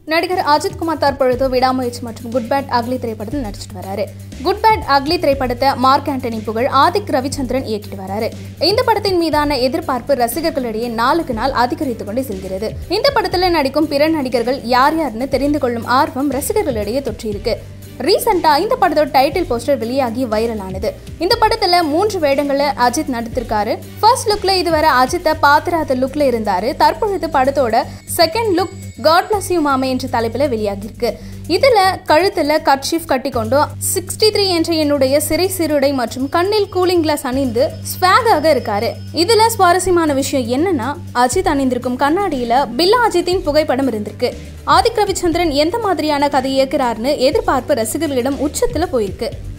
நடிகர் அஜித் குமார் தற்பொழுது விடாமுயற்சி மற்றும் குட் பேட் அக்லி திரைப்படத்தில் நடிச்சிட்டு வராரு குட் பேட் அக்லி திரைப்படத்தை மார்க் ஆண்டனி புகழ் ஆதிக் ரவிச்சந்திரன் இயக்கிட்டு வராரு இந்த படத்தின் மீதான எதிர்பார்ப்பு ரசிகர்களிடையே நாளுக்கு நாள் அதிகரித்து கொண்டே செல்கிறது இந்த படத்துல நடிக்கும் பிற நடிகர்கள் யார் யாருன்னு தெரிந்து கொள்ளும் ஆர்வம் ரசிகர்களிடையே தொற்றியிருக்கு ரீசெண்டா இந்த படத்தோட டைட்டில் போஸ்டர் வெளியாகி வைரல் ஆனது இந்த படத்துல மூன்று வேடங்கள்ல அஜித் நடித்திருக்காரு ஃபர்ஸ்ட் லுக்ல இதுவரை அஜித்தை பாத்திராத லுக்ல இருந்தாரு தற்பொழுது படத்தோட second look God bless you மாமே என்ற தலைப்பில் வெளியாகியிருக்கு இதுல கழுத்துல கர்ச்சீஃப் கட்டிக்கொண்டு சிக்ஸ்டி த்ரீ என்ற என்னுடைய சிறை சிறுடை மற்றும் கண்ணில் கூலிங் கிளாஸ் அணிந்து ஸ்வாகாக இருக்காரு இதுல சுவாரஸ்யமான விஷயம் என்னன்னா அஜித் அணிந்திருக்கும் கண்ணாடியில பில்லா அஜித்தின் புகைப்படம் இருந்திருக்கு ஆதிக் ரவிச்சந்திரன் எந்த மாதிரியான கதை இயக்குறாருன்னு எதிர்பார்ப்பு ரசிகர்களிடம் உச்சத்துல போயிருக்கு